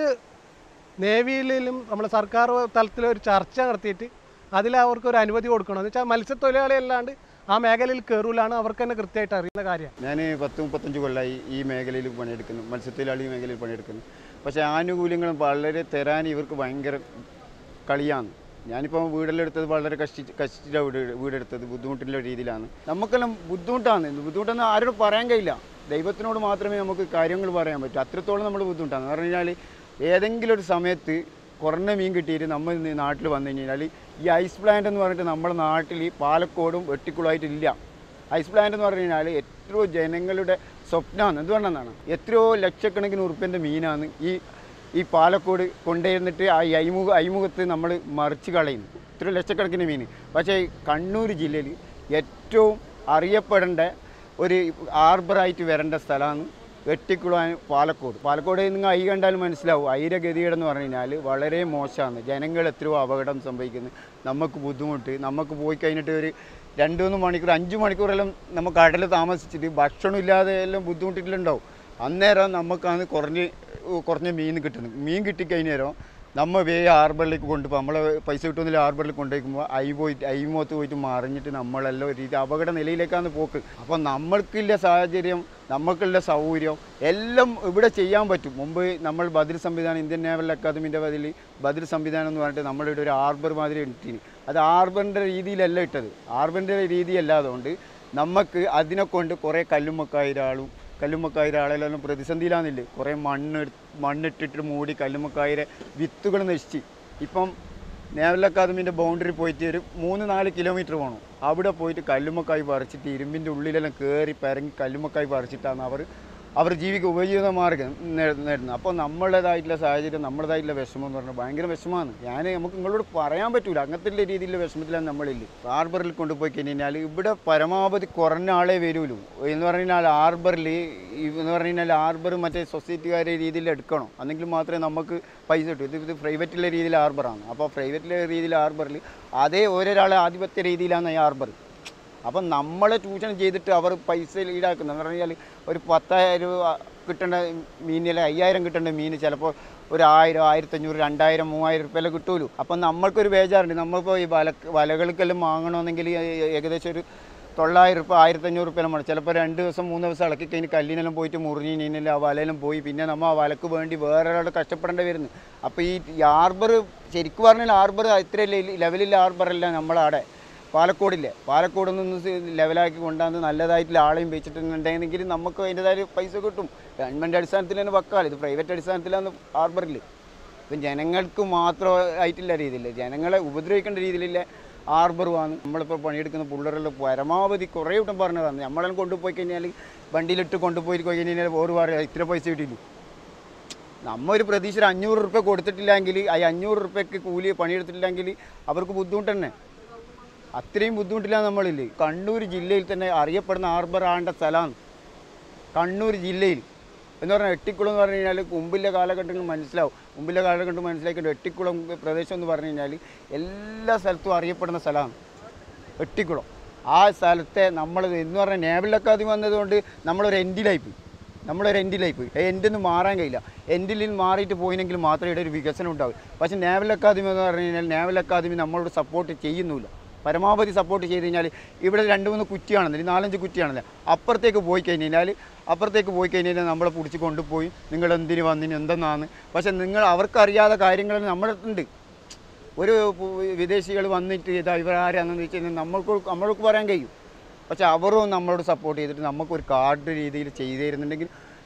നേവിയിലും നമ്മളെ സർക്കാർ തലത്തിൽ ഒരു ചർച്ച നടത്തിയിട്ട് അതിൽ അവർക്ക് ഒരു അനുമതി കൊടുക്കണം എന്ന് വെച്ചാൽ മത്സ്യത്തൊഴിലാളി അല്ലാണ്ട് ആ മേഖലയിൽ കയറൂലാണ് അവർക്ക് തന്നെ കൃത്യമായിട്ട് അറിയുന്ന കാര്യമാണ്
ഞാൻ പത്ത് മുപ്പത്തഞ്ച് കൊല്ലമായി ഈ മേഖലയിൽ പണിയെടുക്കുന്നു മത്സ്യത്തൊഴിലാളി മേഖലയിൽ പണിയെടുക്കുന്നു പക്ഷേ ആനുകൂല്യങ്ങളും വളരെ തരാൻ ഇവർക്ക് ഭയങ്കര കളിയാണ് ഞാനിപ്പോൾ വീടെല്ലാം എടുത്തത് വളരെ കഷ്ടിച്ച് കഷ്ടിച്ച വീട് വീടെടുത്തത് ബുദ്ധിമുട്ടുള്ള രീതിയിലാണ് നമുക്കെല്ലാം ബുദ്ധിമുട്ടാണ് ബുദ്ധിമുട്ടെന്ന് ആരോടും പറയാൻ കഴിയില്ല ദൈവത്തിനോട് മാത്രമേ നമുക്ക് കാര്യങ്ങൾ പറയാൻ പറ്റൂ അത്രത്തോളം നമ്മൾ ബുദ്ധിമുട്ടാണ് എന്ന് പറഞ്ഞു കഴിഞ്ഞാൽ ഏതെങ്കിലും ഒരു സമയത്ത് കുറഞ്ഞ മീൻ കിട്ടിയിട്ട് നമ്മൾ ഇന്ന് നാട്ടിൽ വന്നു കഴിഞ്ഞാൽ ഈ ഐസ് പ്ലാന്റ് എന്ന് പറഞ്ഞിട്ട് നമ്മുടെ നാട്ടിൽ പാലക്കോടും വെട്ടിക്കുളമായിട്ടില്ല ഐസ് പ്ലാന്റ് എന്ന് പറഞ്ഞു കഴിഞ്ഞാൽ എത്രയോ ജനങ്ങളുടെ സ്വപ്നമാണ് എന്തുകൊണ്ടെന്നാണ് എത്രയോ ലക്ഷക്കണക്കിന് ഉറുപ്പ്യൻ്റെ മീനാണ് ഈ ഈ പാലക്കോട് കൊണ്ടുവന്നിട്ട് ആ ഈ അയിമുഖ അയിമുഖത്ത് നമ്മൾ മറിച്ച് കളയുന്നു ഇത്രയോ ലക്ഷക്കണക്കിന് മീൻ പക്ഷേ ഈ കണ്ണൂർ ജില്ലയിൽ ഏറ്റവും അറിയപ്പെടേണ്ട ഒരു ആർബറായിട്ട് വരേണ്ട സ്ഥലമാണ് വെട്ടിക്കുളം പാലക്കോട് പാലക്കോട് നിങ്ങൾ ഐ കണ്ടാൽ മനസ്സിലാവും ഐര ഗതികേടെന്ന് പറഞ്ഞു കഴിഞ്ഞാൽ വളരെ മോശമാണ് ജനങ്ങൾ എത്രയോ അപകടം സംഭവിക്കുന്നു നമുക്ക് ബുദ്ധിമുട്ട് നമുക്ക് പോയി കഴിഞ്ഞിട്ട് ഒരു രണ്ട് മൂന്ന് മണിക്കൂർ അഞ്ച് മണിക്കൂറെല്ലാം നമുക്ക് കടൽ താമസിച്ചിട്ട് ഭക്ഷണം ഇല്ലാതെ എല്ലാം ബുദ്ധിമുട്ടിട്ടുണ്ടാവും അന്നേരം നമുക്കാണ് കുറഞ്ഞ് കുറഞ്ഞ മീൻ കിട്ടുന്നത് മീൻ കിട്ടിക്കഴിഞ്ഞേരം നമ്മൾ വേ ഹാർബറിലേക്ക് കൊണ്ടുപോകും നമ്മളെ പൈസ കിട്ടുന്നില്ല ഹാർബറിൽ കൊണ്ടുപോയിക്കുമ്പോൾ ഐ പോയിട്ട് ഐ മുഖത്ത് പോയിട്ട് മറിഞ്ഞിട്ട് നമ്മളെല്ലാം ഒരു രീതി അപകട നിലയിലേക്കാണ് പോക്ക് അപ്പോൾ നമ്മൾക്കില്ല സാഹചര്യം നമുക്കുള്ള സൗകര്യം എല്ലാം ഇവിടെ ചെയ്യാൻ പറ്റും മുമ്പ് നമ്മൾ ബദൽ സംവിധാനം ഇന്ത്യൻ നേവൽ അക്കാദമിൻ്റെ ബദൽ ബദൽ സംവിധാനം എന്ന് പറഞ്ഞിട്ട് നമ്മളിവിടെ ഒരു ഹാർബർ മാതിരി ഇട്ടിന് അത് ഹാർബറിൻ്റെ രീതിയിലല്ല ഇട്ടത് ഹാർബറിൻ്റെ രീതിയല്ലാതുകൊണ്ട് നമുക്ക് അതിനെ കൊണ്ട് കുറേ കല്ലുമ്മക്കായിരാളും കല്ലുമ്മക്കായിര ആളെല്ലാം പ്രതിസന്ധിയിലാന്നില്ലേ കുറേ മണ്ണ് എടു- മണ്ണിട്ടിട്ട് മൂടി കല്ലുമ്മക്കായിരെ വിത്തുകൾ നശിച്ച് ഇപ്പം നേവൽ അക്കാദമിൻ്റെ ബൗണ്ടറി പോയിട്ട് ഒരു മൂന്ന് നാല് കിലോമീറ്റർ പോകണം അവിടെ പോയിട്ട് കല്ലുമ്മക്കായി പറിച്ചിട്ട് ഇരുമ്പിൻ്റെ ഉള്ളിലെല്ലാം കയറി പരങ്ങി കല്ലുമ്മക്കായി പറിച്ചിട്ടാണ് അവർ അവർ ജീവിക്കുക ഉപജീവന മാർഗം നേ- നേടുന്നത് അപ്പോൾ നമ്മുടേതായിട്ടുള്ള സാഹചര്യം നമ്മുടേതായിട്ടുള്ള വിഷമം എന്ന് പറഞ്ഞാൽ ഭയങ്കര വിഷമമാണ് ഞാൻ നമുക്ക് നിങ്ങളോട് പറയാൻ പറ്റൂല അങ്ങനത്തെ രീതിയിലുള്ള വിഷമത്തിലാണ് നമ്മളില്ല ഹാർബറിൽ കൊണ്ടുപോയി കഴിഞ്ഞാൽ ഇവിടെ പരമാവധി കുറഞ്ഞ ആളെ വരുള്ളൂ എന്ന് പറഞ്ഞു കഴിഞ്ഞാൽ ഹാർബറിൽ എന്ന് പറഞ്ഞു കഴിഞ്ഞാൽ ഹാർബർ മറ്റേ സൊസൈറ്റിക്കാരെ രീതിയിൽ എടുക്കണം അന്നെങ്കിൽ മാത്രമേ നമുക്ക് പൈസ കിട്ടൂ ഇത് ഇത് പ്രൈവറ്റിലെ രീതിയിൽ ഹാർബറാണ് അപ്പോൾ പ്രൈവറ്റിലെ രീതിയിൽ ഹാർബറിൽ അതേ ഓരോരാളെ ആധിപത്യ രീതിയിലാണ് ഈ ഹാർബർ അപ്പം നമ്മളെ ട്യൂഷൻ ചെയ്തിട്ട് അവർ പൈസ ഈടാക്കുന്നത് എന്ന് പറഞ്ഞാൽ ഒരു പത്തായിരം രൂപ കിട്ടേണ്ട മീനിൽ അയ്യായിരം കിട്ടേണ്ട മീൻ ചിലപ്പോൾ ഒരു ആയിരം ആയിരത്തഞ്ഞൂറ് രണ്ടായിരം മൂവായിരം റുപ്യല്ല കിട്ടുമല്ലോ അപ്പം നമ്മൾക്കൊരു ബേജാറുണ്ട് നമ്മളിപ്പോൾ ഈ വല വലകൾക്കെല്ലാം വാങ്ങണമെന്നെങ്കിൽ ഏ- ഏകദേശം ഒരു തൊള്ളായിരം റുപ്യ ആയിരത്തഞ്ഞൂറ് റുപ്യ വേണം ചിലപ്പോൾ രണ്ട് ദിവസം മൂന്ന് ദിവസം ഇളക്കി കഴിഞ്ഞ് കല്ലിനെല്ലാം പോയിട്ട് മുറിഞ്ഞ് കഴിഞ്ഞാൽ ആ വലയിലും പോയി പിന്നെ നമ്മൾ ആ വലക്ക് വേണ്ടി വേറെ ഒരാളുടെ കഷ്ടപ്പെടേണ്ടി വരുന്നു അപ്പോൾ ഈ ഹാർബർ ശരിക്കും പറഞ്ഞാൽ ഹാർബർ ഇത്ര ലെവലിൽ ഹാർബറല്ല നമ്മളവിടെ പാലക്കോടില്ലേ പാലക്കോട് നിന്ന് സ് ലെവലാക്കി കൊണ്ടുവന്ന് നല്ലതായിട്ടുള്ള ആളെയും വെച്ചിട്ടുണ്ടെങ്കിൽ നമുക്ക് അതിൻ്റെതായ പൈസ കിട്ടും ഗവൺമെൻറ് അടിസ്ഥാനത്തിൽ തന്നെ വെക്കാം ഇത് പ്രൈവറ്റ് അടിസ്ഥാനത്തിലാണ് ഹാർബറിൽ ഇപ്പം ജനങ്ങൾക്ക് മാത്രമായിട്ടില്ല രീതിയിൽ ജനങ്ങളെ ഉപദ്രവിക്കേണ്ട രീതിയിലുള്ള ഹാർബറുമാണ് നമ്മളിപ്പോൾ പണിയെടുക്കുന്ന പിള്ളേരെല്ലാം പരമാവധി കുറേ വട്ടം പറഞ്ഞതാണ് നമ്മളെല്ലാം കൊണ്ടുപോയി കഴിഞ്ഞാൽ വണ്ടിയിലിട്ട് കൊണ്ടുപോയി കഴിഞ്ഞാൽ ഓറ് പറയാം ഇത്ര പൈസ കിട്ടിയില്ല നമ്മ ഒരു പ്രതീക്ഷ ഒരു അഞ്ഞൂറ് റുപ്യ കൊടുത്തിട്ടില്ലെങ്കിൽ ആ അഞ്ഞൂറ് റുപ്യക്ക് കൂലി പണിയെടുത്തിട്ടില്ലെങ്കിൽ അവർക്ക് ബുദ്ധിമുട്ട് തന്നെ അത്രയും ബുദ്ധിമുട്ടില്ല നമ്മളില്ലേ കണ്ണൂർ ജില്ലയിൽ തന്നെ അറിയപ്പെടുന്ന ഹാർബർ ആണ്ട സ്ഥലമാണ് കണ്ണൂർ ജില്ലയിൽ എന്ന് പറഞ്ഞാൽ എട്ടിക്കുളം എന്ന് പറഞ്ഞു കഴിഞ്ഞാൽ മുമ്പിലെ കാലഘട്ടങ്ങളിൽ മനസ്സിലാവും മുമ്പിലെ കാലഘട്ടം മനസ്സിലാക്കിയിട്ട് എട്ടിക്കുളം പ്രദേശം എന്ന് പറഞ്ഞു കഴിഞ്ഞാൽ എല്ലാ സ്ഥലത്തും അറിയപ്പെടുന്ന സ്ഥലമാണ് എട്ടിക്കുളം ആ സ്ഥലത്തെ നമ്മൾ എന്ന് പറഞ്ഞാൽ നേവൽ അക്കാദമി വന്നതുകൊണ്ട് നമ്മളൊരു എൻഡിലായിപ്പോയി നമ്മളൊരു എൻഡിലായിപ്പോയി എൻഡിൽ നിന്ന് മാറാൻ കഴിയില്ല എൻഡിൽ നിന്ന് മാറിയിട്ട് പോയിനെങ്കിൽ മാത്രമേ ഇവിടെ ഒരു വികസനം ഉണ്ടാവൂ പക്ഷേ നേവൽ അക്കാദമി എന്ന് പറഞ്ഞു കഴിഞ്ഞാൽ നേവൽ അക്കാദമി നമ്മളോട് സപ്പോർട്ട് ചെയ്യുന്നില്ല പരമാവധി സപ്പോർട്ട് ചെയ്ത് കഴിഞ്ഞാൽ ഇവിടെ രണ്ട് മൂന്ന് കുറ്റിയാണെന്നില്ല നാലഞ്ച് കുറ്റിയാണല്ലോ അപ്പുറത്തേക്ക് പോയി കഴിഞ്ഞാൽ അപ്പുറത്തേക്ക് പോയി കഴിഞ്ഞാൽ നമ്മളെ പിടിച്ച് കൊണ്ടുപോയി നിങ്ങൾ എന്തിന് വന്നിന് എന്തെന്നാണ് പക്ഷേ നിങ്ങൾ അവർക്കറിയാത്ത കാര്യങ്ങൾ നമ്മുടെ അടുത്തുണ്ട് ഒരു വിദേശികൾ വന്നിട്ട് ഇതാ ഇവരാരാണെന്ന് വെച്ച് കഴിഞ്ഞാൽ നമ്മൾക്ക് നമ്മൾക്ക് പറയാൻ കഴിയും പക്ഷെ അവരും നമ്മളോട് സപ്പോർട്ട് ചെയ്തിട്ട് നമുക്കൊരു കാർഡ് രീതിയിൽ ചെയ്തു തരുന്നുണ്ടെങ്കിൽ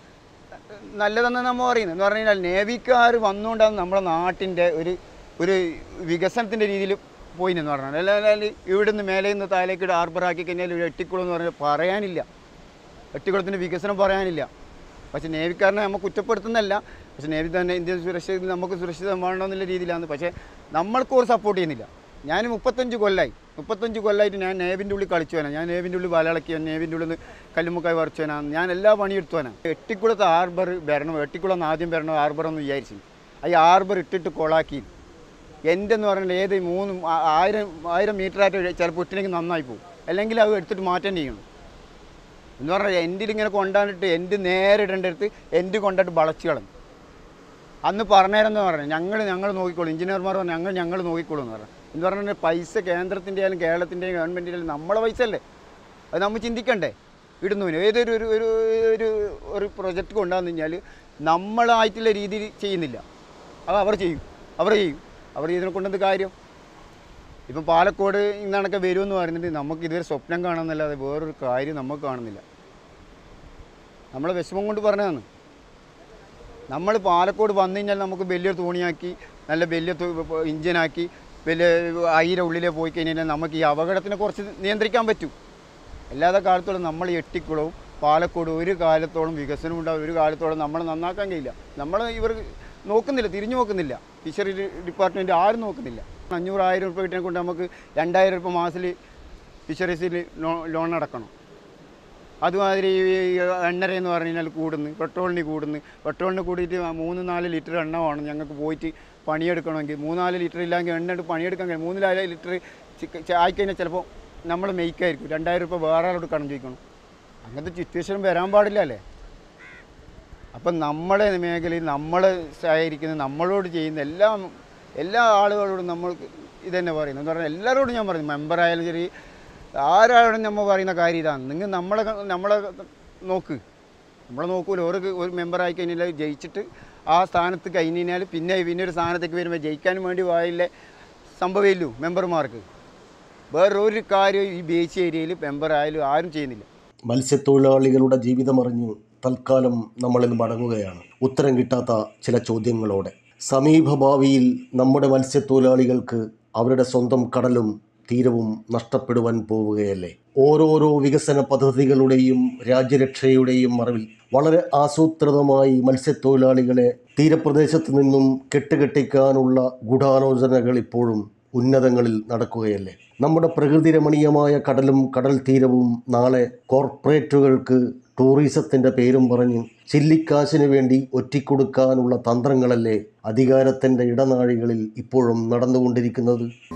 നല്ലതെന്ന് നമ്മൾ പറയുന്നത് എന്ന് പറഞ്ഞു കഴിഞ്ഞാൽ നേവിക്കാർ വന്നുകൊണ്ടാണ് നമ്മുടെ നാട്ടിൻ്റെ ഒരു ഒരു വികസനത്തിൻ്റെ രീതിയിൽ പോയിനെന്ന് പറഞ്ഞാൽ അല്ലെങ്കിൽ ഇവിടുന്ന് മേലെ നിന്ന് താഴേക്ക് ഹാർബറാക്കി കഴിഞ്ഞാൽ ഒരു എട്ടിക്കുളം എന്ന് പറഞ്ഞാൽ പറയാനില്ല എട്ടിക്കുളത്തിൻ്റെ വികസനം പറയാനില്ല പക്ഷേ നേവിക്കാരനെ നമ്മൾ കുറ്റപ്പെടുത്തുന്നല്ല പക്ഷേ നേവി തന്നെ ഇന്ത്യൻ സുരക്ഷിത നമുക്ക് സുരക്ഷിതമാണെന്നുള്ള രീതിയിലാണ് പക്ഷേ നമ്മൾക്ക് ഒരു സപ്പോർട്ട് ചെയ്യുന്നില്ല ഞാൻ മുപ്പത്തഞ്ച് കൊല്ലായി മുപ്പത്തഞ്ച് കൊല്ലമായിട്ട് ഞാൻ നേവിൻ്റെ ഉള്ളിൽ കളിച്ചുവനാ ഞാൻ നേവിൻ്റെ ഉള്ളിൽ വലളക്കിയ നേവിൻ്റെ ഉള്ളിൽ നിന്ന് കല്ലുമുക്കായി വരച്ചുവനാ ഞാൻ എല്ലാ പണിയെടുത്തുവനാ എട്ടിക്കുളത്ത് ഹാർബർ വരണം എട്ടിക്കുളം ആദ്യം വരണം ഹാർബർ എന്ന് വിചാരിച്ചു ആ ഹാർബർ ഇട്ടിട്ട് കൊളാക്കി എൻ്റെ എന്ന് പറഞ്ഞാൽ ഏത് മൂന്ന് ആ- ആയിരം ആയിരം മീറ്ററായിട്ട് ചിലപ്പോൾ ഇട്ടില്ലെങ്കിൽ നന്നായി പോകും അല്ലെങ്കിൽ അത് എടുത്തിട്ട് മാറ്റം ചെയ്യണം എന്ന് പറഞ്ഞാൽ എൻ്റെ ഇങ്ങനെ കൊണ്ടാണ്ടിട്ട് എൻ്റെ നേരെ ഇടേണ്ടടുത്ത് എൻ്റെ കൊണ്ടിട്ട് വളച്ച് കളഞ്ഞു അന്ന് പറഞ്ഞേരെന്ന് പറഞ്ഞു ഞങ്ങൾ ഞങ്ങൾ നോക്കിക്കോളും എഞ്ചിനീയർമാർ പറഞ്ഞു ഞങ്ങൾ ഞങ്ങൾ നോക്കിക്കോളും എന്ന് പറഞ്ഞു എന്ന് പറഞ്ഞാൽ പൈസ കേന്ദ്രത്തിൻ്റെ ആയാലും കേരളത്തിൻ്റെയും ഗവൺമെൻറ്റിൻ്റെ ആയാലും നമ്മളെ പൈസ അല്ലേ അത് നമ്മൾ ചിന്തിക്കണ്ടേ ഇടുന്നതിന് ഏതൊരു ഒരു ഒരു ഒരു ഒരു പ്രൊജക്റ്റ് കൊണ്ടുവന്നു കഴിഞ്ഞാൽ നമ്മളായിട്ടുള്ള രീതിയിൽ ചെയ്യുന്നില്ല അത് അവർ ചെയ്യും അവർ ചെയ്യും അവർ ഇതിനെ കൊണ്ടെന്ത് കാര്യം ഇപ്പം പാലക്കോട് ഇന്നാണൊക്കെ വരുമെന്ന് പറയുന്നത് നമുക്ക് ഇതുവരെ സ്വപ്നം കാണാമെന്നല്ലാതെ വേറൊരു കാര്യം നമുക്ക് കാണുന്നില്ല നമ്മളെ വിഷമം കൊണ്ട് പറഞ്ഞതാണ് നമ്മൾ പാലക്കോട് വന്നു കഴിഞ്ഞാൽ നമുക്ക് വലിയൊരു തോണിയാക്കി നല്ല വലിയ തു- ഇഞ്ചിനാക്കി വലിയ അയിര ഉള്ളിലേ പോയി കഴിഞ്ഞാൽ നമുക്ക് ഈ അപകടത്തിനെ കുറച്ച് നിയന്ത്രിക്കാൻ പറ്റും അല്ലാതെ കാലത്തോളം നമ്മൾ എട്ടിക്കുളവും പാലക്കോട് ഒരു കാലത്തോളം വികസനം ഉണ്ടാവും ഒരു കാലത്തോളം നമ്മൾ നന്നാക്കാൻ കഴിയില്ല നമ്മൾ ഇവർ നോക്കുന്നില്ല തിരിഞ്ഞു നോക്കുന്നില്ല ഫിഷറി ഡിപ്പാർട്ട്മെൻറ്റ് ആരും നോക്കുന്നില്ല അഞ്ഞൂറായിരം രൂപ കിട്ടിനെ കൊണ്ട് നമുക്ക് രണ്ടായിരം രൂപ മാസത്തിൽ ഫിഷറീസിൽ ലോൺ അടക്കണം അതുമാതിരി ഈ എണ്ണര എന്ന് പറഞ്ഞു കഴിഞ്ഞാൽ കൂടുന്നു പെട്രോളിന് കൂടുന്നു പെട്രോളിന് കൂടിയിട്ട് മൂന്ന് നാല് ലിറ്റർ എണ്ണമാണ് ഞങ്ങൾക്ക് പോയിട്ട് പണിയെടുക്കണമെങ്കിൽ മൂന്നാല് ലിറ്റർ ഇല്ലെങ്കിൽ എണ്ണ എടുത്ത് പണിയെടുക്കാൻ കഴിയും മൂന്ന് നാല് ലിറ്റർ ആയിക്കഴിഞ്ഞാൽ ചിലപ്പോൾ നമ്മൾ മെയ്ക്കായിരിക്കും രണ്ടായിരം രൂപ വേറെ ആളോട് കടം ചോദിക്കണം അങ്ങനത്തെ സിറ്റുവേഷൻ വരാൻ പാടില്ല അല്ലേ അപ്പം നമ്മളെ മേഖലയിൽ നമ്മൾ സഹകരിക്കുന്ന നമ്മളോട് ചെയ്യുന്ന എല്ലാ എല്ലാ ആളുകളോടും നമ്മൾ ഇത് തന്നെ പറയുന്നത് എന്ന് പറഞ്ഞാൽ എല്ലാവരോടും ഞാൻ പറയുന്നു മെമ്പറായാലും ശരി ആരായോടും നമ്മൾ പറയുന്ന കാര്യം ഇതാണ് നിങ്ങൾ നമ്മളെ നമ്മളെ നോക്ക് നമ്മളെ നോക്കൂല ഒരു ഒരു മെമ്പറായി കഴിഞ്ഞാൽ ജയിച്ചിട്ട് ആ സ്ഥാനത്ത് കഴിഞ്ഞ് കഴിഞ്ഞാൽ പിന്നെ പിന്നെ ഒരു സ്ഥാനത്തേക്ക് വരുമ്പോൾ ജയിക്കാൻ വേണ്ടി വായില്ലേ സംഭവമില്ലു മെമ്പർമാർക്ക് വേറൊരു കാര്യം ഈ ബേസ് ഏരിയയിൽ മെമ്പറായാലും ആരും ചെയ്യുന്നില്ല
മത്സ്യത്തൊഴിലാളികളുടെ ജീവിതമറിഞ്ഞ് തൽക്കാലം നമ്മളിന്ന് മടങ്ങുകയാണ് ഉത്തരം കിട്ടാത്ത ചില ചോദ്യങ്ങളോടെ സമീപഭാവിയിൽ നമ്മുടെ മത്സ്യത്തൊഴിലാളികൾക്ക് അവരുടെ സ്വന്തം കടലും തീരവും നഷ്ടപ്പെടുവാൻ പോവുകയല്ലേ ഓരോരോ വികസന പദ്ധതികളുടെയും രാജ്യരക്ഷയുടെയും മറവിൽ വളരെ ആസൂത്രിതമായി മത്സ്യത്തൊഴിലാളികളെ തീരപ്രദേശത്ത് നിന്നും കെട്ടുകെട്ടിക്കാനുള്ള ഗൂഢാലോചനകൾ ഇപ്പോഴും ഉന്നതങ്ങളിൽ നടക്കുകയല്ലേ നമ്മുടെ പ്രകൃതി രമണീയമായ കടലും കടൽ തീരവും നാളെ കോർപ്പറേറ്റുകൾക്ക് ടൂറിസത്തിൻ്റെ പേരും പറഞ്ഞ് ചില്ലിക്കാശിന് വേണ്ടി ഒറ്റിക്കൊടുക്കാനുള്ള തന്ത്രങ്ങളല്ലേ അധികാരത്തിൻ്റെ ഇടനാഴികളിൽ ഇപ്പോഴും നടന്നുകൊണ്ടിരിക്കുന്നത്